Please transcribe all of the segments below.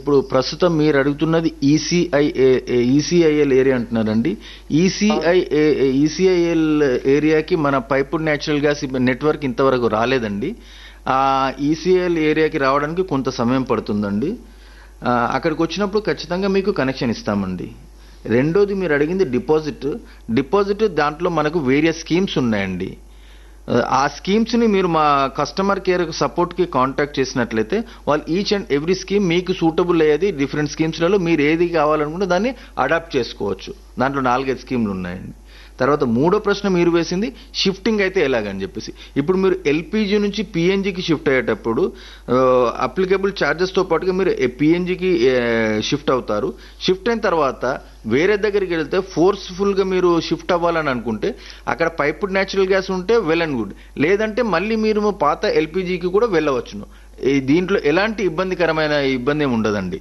ఇప్పుడు ప్రస్తుతం మీరు అడుగుతున్నది ఈసీఐ ఈసీఐఎల్ ఏరియా అంటున్నారండి ఈసీఐ ఈసీఐఎల్ ఏరియాకి మన పైపుడ్ న్యాచురల్ గ్యాస్ నెట్వర్క్ ఇంతవరకు రాలేదండి ఆ ఈసీఐఎల్ ఏరియాకి రావడానికి కొంత సమయం పడుతుందండి ఆ, అక్కడికి వచ్చినప్పుడు ఖచ్చితంగా మీకు కనెక్షన్ ఇస్తామండి రెండోది మీరు అడిగింది డిపాజిట్ డిపాజిట్ దాంట్లో మనకు వేరియస్ స్కీమ్స్ ఉన్నాయండి ఆ స్కీమ్స్ని మీరు మా కస్టమర్ కేర్ సపోర్ట్కి కాంటాక్ట్ చేసినట్లయితే వాళ్ళు ఈచ్ అండ్ ఎవ్రీ స్కీమ్ మీకు సూటబుల్ అయ్యేది డిఫరెంట్ స్కీమ్స్లలో మీరు ఏది కావాలనుకుంటే దాన్ని అడాప్ట్ చేసుకోవచ్చు దాంట్లో నాలుగైదు స్కీమ్లు ఉన్నాయండి తర్వాత మూడో ప్రశ్న మీరు వేసింది షిఫ్టింగ్ అయితే ఎలాగని చెప్పేసి ఇప్పుడు మీరు ఎల్పిజి నుంచి పిఎన్జికి షిఫ్ట్ అయ్యేటప్పుడు అప్లికబుల్ ఛార్జెస్తో పాటుగా మీరు పిఎన్జికి షిఫ్ట్ అవుతారు షిఫ్ట్ అయిన తర్వాత వేరే దగ్గరికి వెళ్తే ఫోర్స్ఫుల్గా మీరు షిఫ్ట్ అవ్వాలని అనుకుంటే అక్కడ పైపుడ్ న్యాచురల్ గ్యాస్ ఉంటే వెల్ అండ్ గుడ్ లేదంటే మళ్ళీ మీరు పాత ఎల్పిజికి కూడా వెళ్ళవచ్చును ఈ దీంట్లో ఎలాంటి ఇబ్బందికరమైన ఇబ్బంది ఏమి ఉండదండి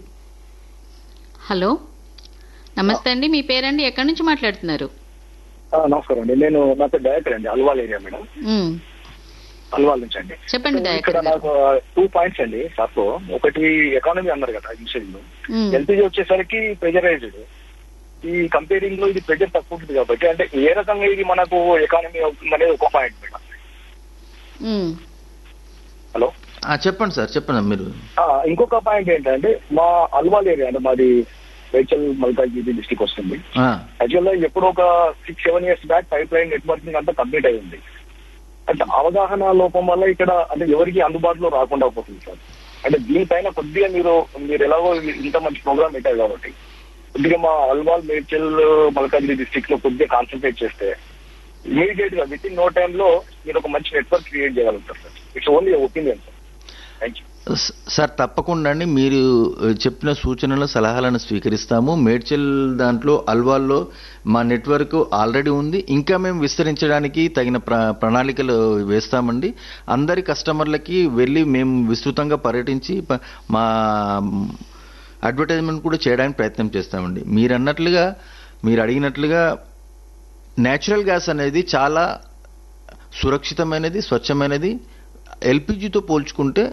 హలో నమస్తే అండి మీ పేరండి ఎక్కడి నుంచి మాట్లాడుతున్నారు ఆ, నమస్కారం అండి నేను నా పేరు డైరెక్టర్ అండి Alwal area madam um, Alwal నుంచి అండి చెప్పండి ఇక్కడ దయాకర్ గారు నాకు టూ పాయింట్స్ అండి సార్ ఒకటి ఎకానమీ అన్నారు కదా ఇన్షియల్ ఉమ్, ఎల్పిజి వచ్చేసరికి ప్రెజరైజ్డ్ ఈ కంపేరింగ్ లో ఇది ప్రెజర్ తక్కువ ఉంటుంది కాబట్టి అంటే ఏ రకంగా ఇది మనకు ఎకానమీ అవుతుంది అనేది ఒక పాయింట్ మేడం ఉమ్, హలో ఆ, చెప్పండి సార్ చెప్పండి మీరు ఆ, ఇంకొక పాయింట్ ఏంటంటే మా అల్వాల్ ఏరియా అంటే మాది రేచల్ మల్కాజ్గిరి డిస్టిక్ వస్తుంది ఆ, యాక్చువల్ గా ఎప్పుడో ఒక six seven years back pipeline networking అంతా కంప్లీట్ అయి ఉంది అంటే అవగాహన లోపం వల్ల ఇక్కడ అంటే ఎవరికి అందుబాటులో రాకుండా పోతుంది సార్ అంటే దీనిపైన కొద్దిగా మీరు మీరు ఎలాగో ఇంత మంచి ప్రోగ్రామ్ పెట్టారు కాబట్టి కొద్దిగా మా అల్వాల్ మేడ్చల్ మల్కాజ్గిరి డిస్ట్రిక్ట్ లో కొద్దిగా కాన్సన్ట్రేట్ చేస్తే ఇమీడియట్ గా విత్ ఇన్ నో టైమ్ లో మీరు ఒక మంచి నెట్వర్క్ క్రియేట్ చేయగలుగుతారు sir it's only opinion sir thank you స- సార్ తప్పకుండా అండి మీరు ఆ, చెప్పిన సూచనలు సలహాలను స్వీకరిస్తాము మేడ్చల్ దాంట్లో అల్వాల్లో మా నెట్వర్క్ ఆల్రెడీ ఉంది ఇంకా మేము విస్తరించడానికి తగిన ప్ర ప్రణాళికలు వేస్తామండి అందరి కస్టమర్లకి వెళ్ళి మేము విస్తృతంగా పర్యటించి ప- మా అడ్వర్టైజ్మెంట్ కూడా చేయడానికి ప్రయత్నం చేస్తామండి మీరు అన్నట్లుగా మీరు అడిగినట్లుగా న్యాచురల్ గ్యాస్ అనేది చాలా సురక్షితమైనది స్వచ్ఛమైనది ఎల్పిజితో పోల్చుకుంటే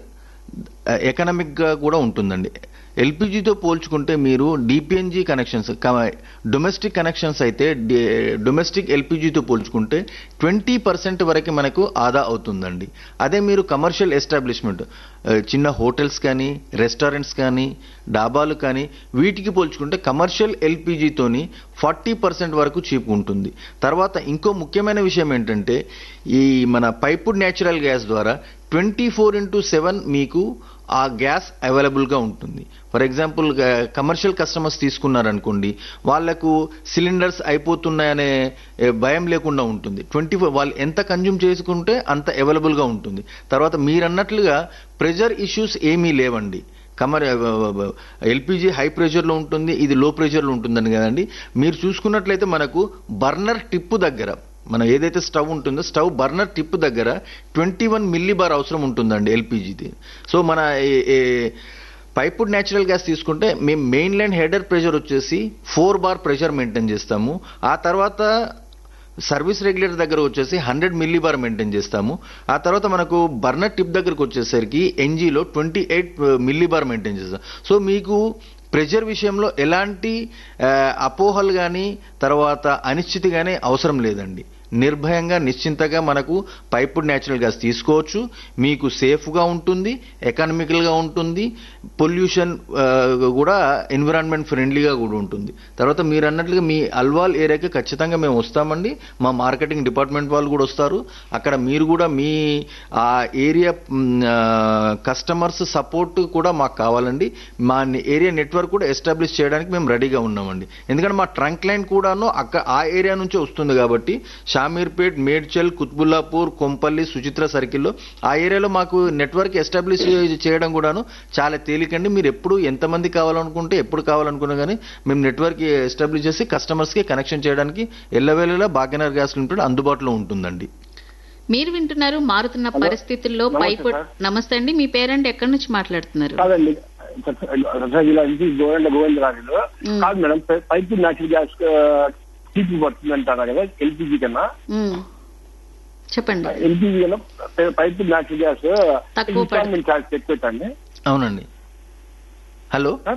ఎకనామిక్గా కూడా ఉంటుందండి ఎల్పిజితో పోల్చుకుంటే మీరు డిపిఎన్జి కనెక్షన్స్ డొమెస్టిక్ కనెక్షన్స్ అయితే డొమెస్టిక్ ఎల్పిజితో పోల్చుకుంటే ట్వంటీ పర్సెంట్ వరకు మనకు ఆదా అవుతుందండి అదే మీరు కమర్షియల్ ఎస్టాబ్లిష్మెంట్ చిన్న హోటల్స్ కానీ రెస్టారెంట్స్ కానీ డాబాలు కానీ వీటికి పోల్చుకుంటే కమర్షియల్ ఎల్పిజితోని ఫార్టీ పర్సెంట్ వరకు చీప్ ఉంటుంది తర్వాత ఇంకో ముఖ్యమైన విషయం ఏంటంటే ఈ మన పైపుడ్ న్యాచురల్ గ్యాస్ ద్వారా ట్వంటీ ఫోర్ ఇంటూ సెవెన్ మీకు ఆ గ్యాస్ అవైలబుల్గా ఉంటుంది ఫర్ ఎగ్జాంపుల్ కమర్షియల్ కస్టమర్స్ తీసుకున్నారనుకోండి వాళ్లకు సిలిండర్స్ అయిపోతున్నాయనే ఏ, భయం లేకుండా ఉంటుంది ట్వంటీ ఫోర్ వాళ్ళు ఎంత కన్జ్యూమ్ చేసుకుంటే అంత అవైలబుల్గా ఉంటుంది తర్వాత మీరన్నట్లుగా ప్రెజర్ ఇష్యూస్ ఏమీ లేవండి కమర్ ఎల్పిజి హై ప్రెషర్లో ఉంటుంది ఇది లో ప్రెషర్లో ఉంటుందని కదండి మీరు చూసుకున్నట్లయితే మనకు బర్నర్ టిప్ దగ్గర మన ఏదైతే స్టవ్ ఉంటుందో స్టవ్ బర్నర్ టిప్ దగ్గర ట్వంటీ వన్ మిల్లీ బార్ అవసరం ఉంటుందండి ఎల్పిజిది సో మన ఏ- ఏ- పైపుడ్ న్యాచురల్ గ్యాస్ తీసుకుంటే మేము మెయిన్ లైన్ హెడర్ ప్రెషర్ వచ్చేసి ఫోర్ బార్ ప్రెషర్ మెయింటైన్ చేస్తాము ఆ తర్వాత సర్వీస్ రెగ్యులేటర్ దగ్గర వచ్చేసి హండ్రెడ్ మిల్లీ బార్ మెయింటైన్ చేస్తాము ఆ తర్వాత మనకు బర్నర్ టిప్ దగ్గరకు వచ్చేసరికి ఎన్జీలో twenty eight millibar maintain చేస్తాం సో మీకు ప్రెషర్ విషయంలో ఎలాంటి ఆ, అపోహలు కానీ తర్వాత అనిశ్చితి కానీ అవసరం లేదండి నిర్భయంగా నిశ్చింతగా మనకు పైపుడ్ న్యాచురల్ గ్యాస్ తీసుకోవచ్చు మీకు సేఫ్గా ఉంటుంది ఎకనామికల్గా ఉంటుంది పొల్యూషన్ కూడా ఎన్విరాన్మెంట్ ఫ్రెండ్లీగా కూడా ఉంటుంది తర్వాత మీరు అన్నట్లుగా మీ అల్వాల్ ఏరియాకి ఖచ్చితంగా మేము వస్తామండి మా మార్కెటింగ్ డిపార్ట్మెంట్ వాళ్ళు కూడా వస్తారు అక్కడ మీరు కూడా మీ ఆ ఏరియా కస్టమర్స్ సపోర్ట్ కూడా మాకు కావాలండి మా ఏరియా నెట్వర్క్ కూడా ఎస్టాబ్లిష్ చేయడానికి మేము రెడీగా ఉన్నామండి ఎందుకంటే మా ట్రంక్ లైన్ కూడాను అక్క ఆ ఏరియా నుంచే వస్తుంది కాబట్టి షామీర్పేట్ మేడ్చల్ కుత్బుల్లాపూర్ కొంపల్లి సుచిత్ర సర్కిల్లో ఆ ఏరియాలో మాకు నెట్వర్క్ ఎస్టాబ్లిష్ చేయడం కూడాను చాలా తేలికండి మీరు ఎప్పుడు ఎంతమంది కావాలనుకుంటే ఎప్పుడు కావాలనుకున్నా కానీ మేము నెట్వర్క్ ఎస్టాబ్లిష్ చేసి కస్టమర్స్కి కనెక్షన్ చేయడానికి ఎల్లవేళలా భాగ్యనగర్ గ్యాస్ లిమిటెడ్ అందుబాటులో ఉంటుందండి మీరు వింటున్నారు మారుతున్న హలో. పరిస్థితుల్లో నమస్తే పైపు సార్. నమస్తే అండి మీ పేరండి ఎక్కడి నుంచి మాట్లాడుతున్నారు కాదండి రసగిలా నుంచి గోవింద గోవిందరాజులు మ్మ్. కాదు మేడం పై- పైపు న్యాచురల్ గ్యాస్ చీప్ పడుతుంది అంటారా కదా ఎల్పిజి కన్నా ఉమ్, చెప్పండి ఎల్పిజి కన్నా పై- పైపు న్యాచురల్ గ్యాస్ తక్కువ పడుతుంది. ఇన్స్టాల్మెంట్ ఛార్జ్ ఎక్కువ పెట్టండి అవునండి హలో